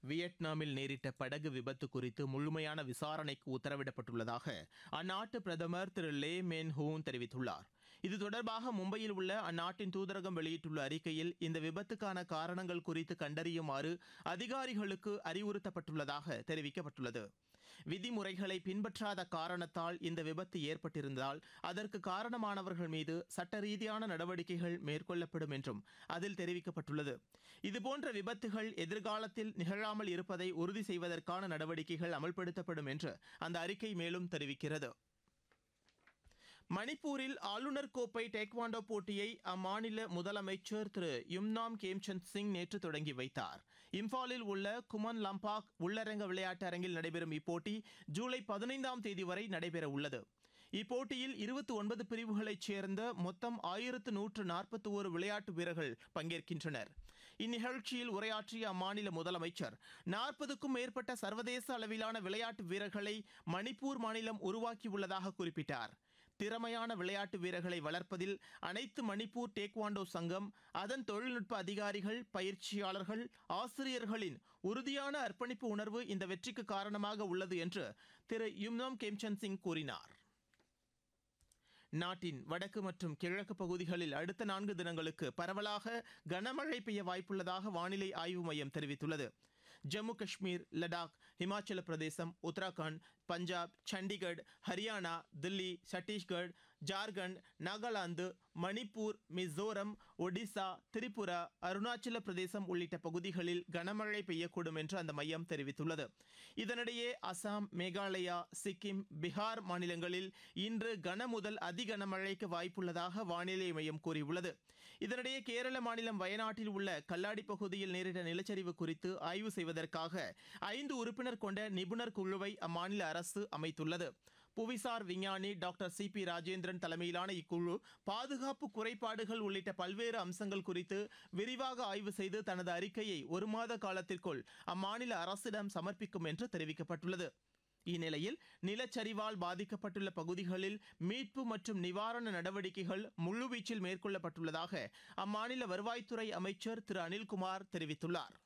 வியட்நாமில் நேரிட்ட படகு விபத்து குறித்து முழுமையான விசாரணைக்கு உத்தரவிடப்பட்டுள்ளதாக அந்நாட்டு பிரதமர் திரு லே மென் ஹூன் தெரிவித்துள்ளார் இது தொடர்பாக மும்பையில் உள்ள அந்நாட்டின் தூதரகம் வெளியிட்டுள்ள அறிக்கையில் இந்த விபத்துக்கான காரணங்கள் குறித்து கண்டறியுமாறு அதிகாரிகளுக்கு அறிவுறுத்தப்பட்டுள்ளதாக தெரிவிக்கப்பட்டுள்ளது விதிமுறைகளை பின்பற்றாத காரணத்தால் இந்த விபத்து ஏற்பட்டிருந்தால் அதற்கு காரணமானவர்கள் மீது சட்ட ரீதியான நடவடிக்கைகள் மேற்கொள்ளப்படும் என்றும் அதில் தெரிவிக்கப்பட்டுள்ளது இதுபோன்ற விபத்துகள் எதிர்காலத்தில் நிகழாமல் இருப்பதை உறுதி செய்வதற்கான நடவடிக்கைகள் அமல்படுத்தப்படும் என்று அந்த அறிக்கை மேலும் தெரிவிக்கிறது மணிப்பூரில் ஆளுநர் கோப்பை டேக்வாண்டோ போட்டியை அம்மாநில முதலமைச்சர் திரு யும்னாம் கேம்சந்த் சிங் நேற்று தொடங்கி வைத்தார் இம்பாலில் உள்ள குமன் லம்பாக் உள்ளரங்க விளையாட்டு அரங்கில் நடைபெறும் இப்போட்டி ஜூலை பதினைந்தாம் தேதி வரை நடைபெற உள்ளது இப்போட்டியில் இருபத்தி ஒன்பது பிரிவுகளைச் சேர்ந்த மொத்தம் ஆயிரத்து நூற்று நாற்பத்தி ஒரு விளையாட்டு வீரர்கள் பங்கேற்கின்றனர் இந்நிகழ்ச்சியில் உரையாற்றிய அம்மாநில முதலமைச்சர் நாற்பதுக்கும் மேற்பட்ட சர்வதேச அளவிலான விளையாட்டு வீரர்களை மணிப்பூர் மாநிலம் உருவாக்கியுள்ளதாக குறிப்பிட்டார் திறமையான விளையாட்டு வீரர்களை வளர்ப்பதில் அனைத்து மணிப்பூர் டேக்வாண்டோ சங்கம் அதன் தொழில்நுட்ப அதிகாரிகள் பயிற்சியாளர்கள் ஆசிரியர்களின் உறுதியான அர்ப்பணிப்பு உணர்வு இந்த வெற்றிக்கு காரணமாக உள்ளது என்று திரு யும்னோம் கேம்சந்த் சிங் கூறினார் நாட்டின் வடக்கு மற்றும் கிழக்கு பகுதிகளில் அடுத்த நான்கு தினங்களுக்கு பரவலாக கனமழை பெய்ய வாய்ப்புள்ளதாக வானிலை ஆய்வு மையம் தெரிவித்துள்ளது ஜம்மு காஷ்மீர் லடாக் ஹிமாச்சல பிரதேசம் உத்தராகண்ட் பஞ்சாப் சண்டிகர் ஹரியானா தில்லி சத்தீஸ்கர் ஜார்க்கண்ட் நாகாலாந்து மணிப்பூர் மிசோரம் ஒடிசா திரிபுரா அருணாச்சல பிரதேசம் உள்ளிட்ட பகுதிகளில் கனமழை பெய்யக்கூடும் என்று அந்த மையம் தெரிவித்துள்ளது இதனிடையே அசாம் மேகாலயா சிக்கிம் பீகார் மாநிலங்களில் இன்று கன முதல் அதி கனமழைக்கு வாய்ப்புள்ளதாக வானிலை மையம் கூறியுள்ளது இதனிடையே கேரள மாநிலம் வயநாட்டில் உள்ள கல்லாடி பகுதியில் நேரிட்ட நிலச்சரிவு குறித்து ஆய்வு செய்வதற்காக ஐந்து உறுப்பினர் கொண்ட நிபுணர் குழுவை அம்மாநில அரசு அமைத்துள்ளது புவிசார் விஞ்ஞானி டாக்டர் சி பி ராஜேந்திரன் தலைமையிலான இக்குழு பாதுகாப்பு குறைபாடுகள் உள்ளிட்ட பல்வேறு அம்சங்கள் குறித்து விரிவாக ஆய்வு செய்து தனது அறிக்கையை ஒரு மாத காலத்திற்குள் அம்மாநில அரசிடம் சமர்ப்பிக்கும் என்று தெரிவிக்கப்பட்டுள்ளது இந்நிலையில் நிலச்சரிவால் பாதிக்கப்பட்டுள்ள பகுதிகளில் மீட்பு மற்றும் நிவாரண நடவடிக்கைகள் முழுவீச்சில் மேற்கொள்ளப்பட்டுள்ளதாக அம்மாநில வருவாய்த்துறை அமைச்சர் திரு அனில்குமார் தெரிவித்துள்ளார்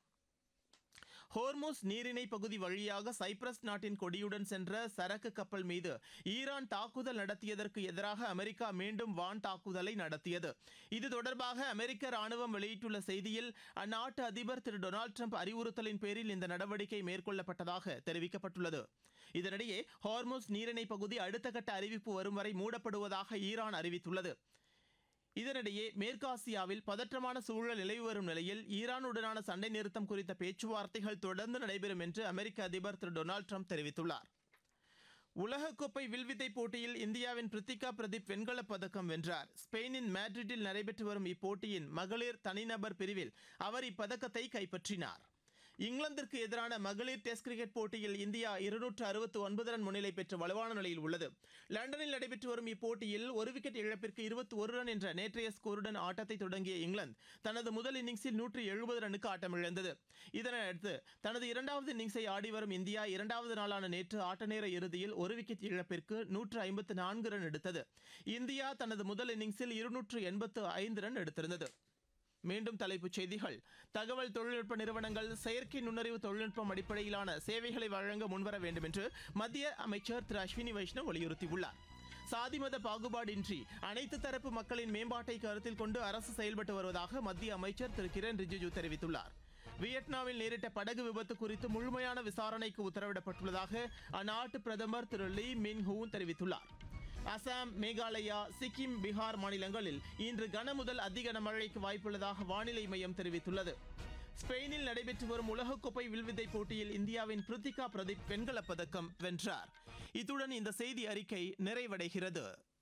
ஹோர்மோஸ் நீரிணை பகுதி வழியாக சைப்ரஸ் நாட்டின் கொடியுடன் சென்ற சரக்கு கப்பல் மீது ஈரான் தாக்குதல் நடத்தியதற்கு எதிராக அமெரிக்கா மீண்டும் வான் தாக்குதலை நடத்தியது இது தொடர்பாக அமெரிக்க ராணுவம் வெளியிட்டுள்ள செய்தியில் அந்நாட்டு அதிபர் திரு டொனால்டு ட்ரம்ப் அறிவுறுத்தலின் பேரில் இந்த நடவடிக்கை மேற்கொள்ளப்பட்டதாக தெரிவிக்கப்பட்டுள்ளது இதனிடையே ஹார்மோஸ் நீரிணை பகுதி அடுத்த கட்ட அறிவிப்பு வரும் வரை மூடப்படுவதாக ஈரான் அறிவித்துள்ளது இதனிடையே மேற்காசியாவில் பதற்றமான சூழல் நிலவி வரும் நிலையில் ஈரானுடனான சண்டை நிறுத்தம் குறித்த பேச்சுவார்த்தைகள் தொடர்ந்து நடைபெறும் என்று அமெரிக்க அதிபர் திரு டொனால்டு ட்ரம்ப் தெரிவித்துள்ளார் உலகக்கோப்பை வில்வித்தை போட்டியில் இந்தியாவின் பிரித்திகா பிரதீப் வெண்கலப் பதக்கம் வென்றார் ஸ்பெயினின் மேட்ரிட்டில் நடைபெற்று வரும் இப்போட்டியின் மகளிர் தனிநபர் பிரிவில் அவர் இப்பதக்கத்தை கைப்பற்றினார் இங்கிலாந்திற்கு எதிரான மகளிர் டெஸ்ட் கிரிக்கெட் போட்டியில் இந்தியா இருநூற்று அறுபத்து ஒன்பது ரன் முன்னிலை பெற்று வலுவான நிலையில் உள்ளது லண்டனில் நடைபெற்று வரும் இப்போட்டியில் ஒரு விக்கெட் இழப்பிற்கு இருபத்தி ஒரு ரன் என்ற நேற்றைய ஸ்கோருடன் ஆட்டத்தை தொடங்கிய இங்கிலாந்து தனது முதல் இன்னிங்ஸில் நூற்று எழுபது ரனுக்கு ஆட்டமிழந்தது இதனையடுத்து தனது இரண்டாவது இன்னிங்ஸை ஆடி வரும் இந்தியா இரண்டாவது நாளான நேற்று ஆட்ட நேர இறுதியில் ஒரு விக்கெட் இழப்பிற்கு நூற்று ஐம்பத்து நான்கு ரன் எடுத்தது இந்தியா தனது முதல் இன்னிங்ஸில் இருநூற்று எண்பத்து ஐந்து ரன் எடுத்திருந்தது மீண்டும் தலைப்புச் செய்திகள் தகவல் தொழில்நுட்ப நிறுவனங்கள் செயற்கை நுண்ணறிவு தொழில்நுட்பம் அடிப்படையிலான சேவைகளை வழங்க முன்வர வேண்டும் என்று மத்திய அமைச்சர் திரு அஸ்வினி வைஷ்ணவ் வலியுறுத்தியுள்ளார் சாதி மத பாகுபாடின்றி அனைத்து தரப்பு மக்களின் மேம்பாட்டை கருத்தில் கொண்டு அரசு செயல்பட்டு வருவதாக மத்திய அமைச்சர் திரு கிரண் ரிஜிஜு தெரிவித்துள்ளார் வியட்நாமில் நேரிட்ட படகு விபத்து குறித்து முழுமையான விசாரணைக்கு உத்தரவிடப்பட்டுள்ளதாக அந்நாட்டு பிரதமர் திரு லீ மின் ஹூன் தெரிவித்துள்ளார் அசாம் மேகாலயா சிக்கிம் பீகார் மாநிலங்களில் இன்று கன முதல் அதி கனமழைக்கு வாய்ப்புள்ளதாக வானிலை மையம் தெரிவித்துள்ளது ஸ்பெயினில் நடைபெற்று வரும் உலகக்கோப்பை வில்வித்தை போட்டியில் இந்தியாவின் பிரித்திகா பிரதீப் வெண்கலப் பதக்கம் வென்றார் இத்துடன் இந்த செய்தி அறிக்கை நிறைவடைகிறது